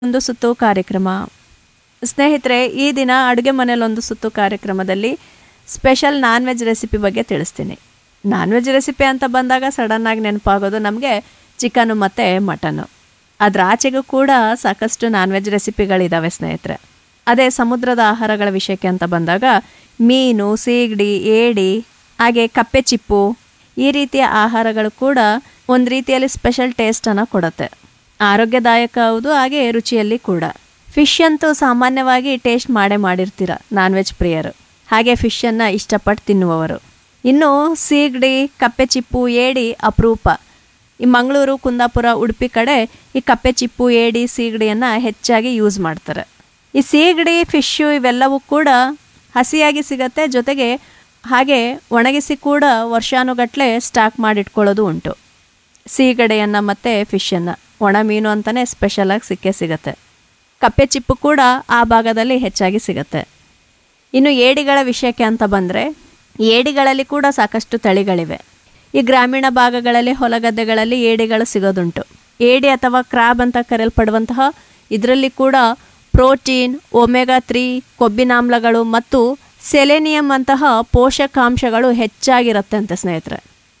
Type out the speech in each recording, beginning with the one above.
ಒಂದು ಸುತ್ತು ಕಾರ್ಯಕ್ರಮ ಸ್ನೇಹಿತರೆ ಈ ದಿನ ಅಡುಗೆ ಮನೆಯಲ್ಲೊಂದು ಸುತ್ತು ಕಾರ್ಯಕ್ರಮದಲ್ಲಿ ಸ್ಪೆಷಲ್ ನಾನ್ ವೆಜ್ ರೆಸಿಪಿ ಬಗ್ಗೆ ತಿಳಿಸ್ತೀನಿ ನಾನ್ ವೆಜ್ ರೆಸಿಪಿ ಅಂತ ಬಂದಾಗ ಸಡನ್ನಾಗಿ ನೆನಪಾಗೋದು ನಮಗೆ ಚಿಕನು ಮತ್ತು ಮಟನು ಅದ್ರ ಆಚೆಗೂ ಕೂಡ ಸಾಕಷ್ಟು ನಾನ್ ವೆಜ್ ರೆಸಿಪಿಗಳಿದ್ದಾವೆ ಸ್ನೇಹಿತರೆ ಅದೇ ಸಮುದ್ರದ ಆಹಾರಗಳ ವಿಷಯಕ್ಕೆ ಅಂತ ಬಂದಾಗ ಮೀನು ಸೀಗಡಿ ಏಡಿ ಹಾಗೆ ಕಪ್ಪೆ ಚಿಪ್ಪು ಈ ರೀತಿಯ ಆಹಾರಗಳು ಕೂಡ ಒಂದು ರೀತಿಯಲ್ಲಿ ಸ್ಪೆಷಲ್ ಟೇಸ್ಟನ್ನು ಕೊಡುತ್ತೆ ಆರೋಗ್ಯದಾಯಕ ಹೌದು ಹಾಗೆ ರುಚಿಯಲ್ಲಿ ಕೂಡ ಫಿಶ್ ಅಂತೂ ಸಾಮಾನ್ಯವಾಗಿ ಟೇಸ್ಟ್ ಮಾಡೇ ಮಾಡಿರ್ತೀರ ನಾನ್ ವೆಜ್ ಪ್ರಿಯರು ಹಾಗೆ ಫಿಶನ್ನು ಇಷ್ಟಪಟ್ಟು ತಿನ್ನುವವರು ಇನ್ನು ಸೀಗಡಿ ಕಪ್ಪೆ ಚಿಪ್ಪು ಏಡಿ ಅಪರೂಪ ಈ ಮಂಗಳೂರು ಕುಂದಾಪುರ ಉಡುಪಿ ಕಡೆ ಈ ಕಪ್ಪೆ ಚಿಪ್ಪು ಏಡಿ ಸೀಗಡಿಯನ್ನು ಹೆಚ್ಚಾಗಿ ಯೂಸ್ ಮಾಡ್ತಾರೆ ಈ ಸೀಗಡಿ ಫಿಶ್ಶು ಇವೆಲ್ಲವೂ ಕೂಡ ಹಸಿಯಾಗಿ ಸಿಗತ್ತೆ ಜೊತೆಗೆ ಹಾಗೆ ಒಣಗಿಸಿ ಕೂಡ ವರ್ಷಾನುಗಟ್ಟಲೆ ಸ್ಟಾಕ್ ಮಾಡಿಟ್ಕೊಳ್ಳೋದು ಉಂಟು ಸೀಗಡೆಯನ್ನು ಮತ್ತು ಫಿಶನ್ನು ಒಣ ಮೀನು ಅಂತಲೇ ಸ್ಪೆಷಲಾಗಿ ಸಿಕ್ಕೇ ಸಿಗತ್ತೆ ಕಪ್ಪೆ ಚಿಪ್ಪು ಕೂಡ ಆ ಭಾಗದಲ್ಲಿ ಹೆಚ್ಚಾಗಿ ಸಿಗತ್ತೆ ಇನ್ನು ಏಡಿಗಳ ವಿಷಯಕ್ಕೆ ಅಂತ ಬಂದರೆ ಏಡಿಗಳಲ್ಲಿ ಕೂಡ ಸಾಕಷ್ಟು ತಳಿಗಳಿವೆ ಈ ಗ್ರಾಮೀಣ ಭಾಗಗಳಲ್ಲಿ ಹೊಲಗದ್ದೆಗಳಲ್ಲಿ ಏಡಿಗಳು ಸಿಗೋದುಂಟು ಏಡಿ ಅಥವಾ ಕ್ರಾಬ್ ಅಂತ ಕರೆಯಲ್ಪಡುವಂತಹ ಇದರಲ್ಲಿ ಕೂಡ ಪ್ರೋಟೀನ್ ಒಮೆಗಾ ತ್ರೀ ಕೊಬ್ಬಿನಾಮ್ಲಗಳು ಮತ್ತು ಸೆಲೆನಿಯಂ ಅಂತಹ ಪೋಷಕಾಂಶಗಳು ಹೆಚ್ಚಾಗಿರುತ್ತೆ ಅಂತ ಸ್ನೇಹಿತರೆ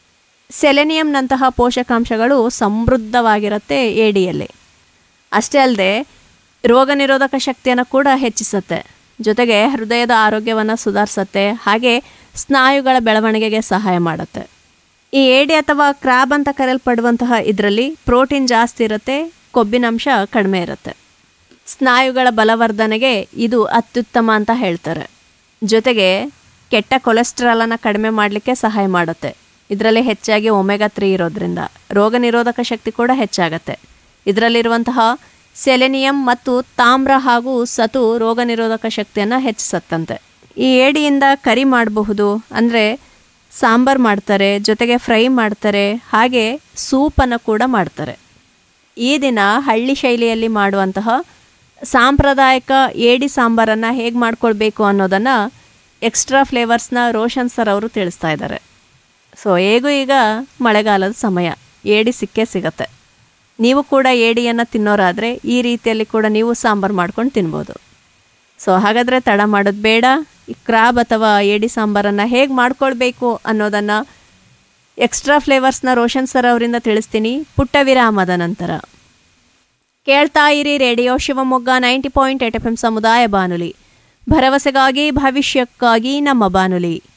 ಸೆಲೆನಿಯಂನಂತಹ ಪೋಷಕಾಂಶಗಳು ಸಮೃದ್ಧವಾಗಿರುತ್ತೆ ಏಡಿಯಲ್ಲಿ ಅಷ್ಟೇ ಅಲ್ಲದೆ ರೋಗ ನಿರೋಧಕ ಶಕ್ತಿಯನ್ನು ಕೂಡ ಹೆಚ್ಚಿಸುತ್ತೆ ಜೊತೆಗೆ ಹೃದಯದ ಆರೋಗ್ಯವನ್ನು ಸುಧಾರಿಸುತ್ತೆ ಹಾಗೆ ಸ್ನಾಯುಗಳ ಬೆಳವಣಿಗೆಗೆ ಸಹಾಯ ಮಾಡುತ್ತೆ ಈ ಏಡಿ ಅಥವಾ ಕ್ರಾಬ್ ಅಂತ ಕರೆಯಲ್ಪಡುವಂತಹ ಇದರಲ್ಲಿ ಪ್ರೋಟೀನ್ ಜಾಸ್ತಿ ಇರುತ್ತೆ ಕೊಬ್ಬಿನಂಶ ಕಡಿಮೆ ಇರುತ್ತೆ ಸ್ನಾಯುಗಳ ಬಲವರ್ಧನೆಗೆ ಇದು ಅತ್ಯುತ್ತಮ ಅಂತ ಹೇಳ್ತಾರೆ ಜೊತೆಗೆ ಕೆಟ್ಟ ಕೊಲೆಸ್ಟ್ರಾಲನ್ನು ಕಡಿಮೆ ಮಾಡಲಿಕ್ಕೆ ಸಹಾಯ ಮಾಡುತ್ತೆ ಇದರಲ್ಲಿ ಹೆಚ್ಚಾಗಿ ಒಮೆಗಾ ತ್ರೀ ಇರೋದ್ರಿಂದ ರೋಗ ನಿರೋಧಕ ಶಕ್ತಿ ಕೂಡ ಹೆಚ್ಚಾಗತ್ತೆ ಇದರಲ್ಲಿರುವಂತಹ ಸೆಲೆನಿಯಂ ಮತ್ತು ತಾಮ್ರ ಹಾಗೂ ಸತು ರೋಗ ನಿರೋಧಕ ಶಕ್ತಿಯನ್ನು ಹೆಚ್ಚಿಸತ್ತಂತೆ ಈ ಏಡಿಯಿಂದ ಕರಿ ಮಾಡಬಹುದು ಅಂದರೆ ಸಾಂಬಾರು ಮಾಡ್ತಾರೆ ಜೊತೆಗೆ ಫ್ರೈ ಮಾಡ್ತಾರೆ ಹಾಗೆ ಸೂಪನ್ನು ಕೂಡ ಮಾಡ್ತಾರೆ ಈ ದಿನ ಹಳ್ಳಿ ಶೈಲಿಯಲ್ಲಿ ಮಾಡುವಂತಹ ಸಾಂಪ್ರದಾಯಿಕ ಏಡಿ ಸಾಂಬಾರನ್ನು ಹೇಗೆ ಮಾಡ್ಕೊಳ್ಬೇಕು ಅನ್ನೋದನ್ನು ಎಕ್ಸ್ಟ್ರಾ ಫ್ಲೇವರ್ಸ್ನ ರೋಷನ್ ಸರ್ ಅವರು ತಿಳಿಸ್ತಾ ಇದ್ದಾರೆ ಸೊ ಹೇಗೂ ಈಗ ಮಳೆಗಾಲದ ಸಮಯ ಏಡಿ ಸಿಕ್ಕೇ ಸಿಗತ್ತೆ ನೀವು ಕೂಡ ಏಡಿಯನ್ನು ತಿನ್ನೋರಾದರೆ ಈ ರೀತಿಯಲ್ಲಿ ಕೂಡ ನೀವು ಸಾಂಬಾರು ಮಾಡ್ಕೊಂಡು ತಿನ್ಬೋದು ಸೊ ಹಾಗಾದರೆ ತಡ ಮಾಡೋದು ಬೇಡ ಈ ಕ್ರಾಬ್ ಅಥವಾ ಏಡಿ ಸಾಂಬಾರನ್ನು ಹೇಗೆ ಮಾಡ್ಕೊಳ್ಬೇಕು ಅನ್ನೋದನ್ನು ಎಕ್ಸ್ಟ್ರಾ ಫ್ಲೇವರ್ಸ್ನ ರೋಷನ್ ಸರ್ ಅವರಿಂದ ತಿಳಿಸ್ತೀನಿ ಪುಟ್ಟ ವಿರಾಮದ ನಂತರ ಕೇಳ್ತಾ ಇರಿ radio Shivamogga ninety point eight F M ಸಮುದಾಯ ಬಾನುಲಿ ಭರವಸೆಗಾಗಿ ಭವಿಷ್ಯಕ್ಕಾಗಿ ನಮ್ಮ ಬಾನುಲಿ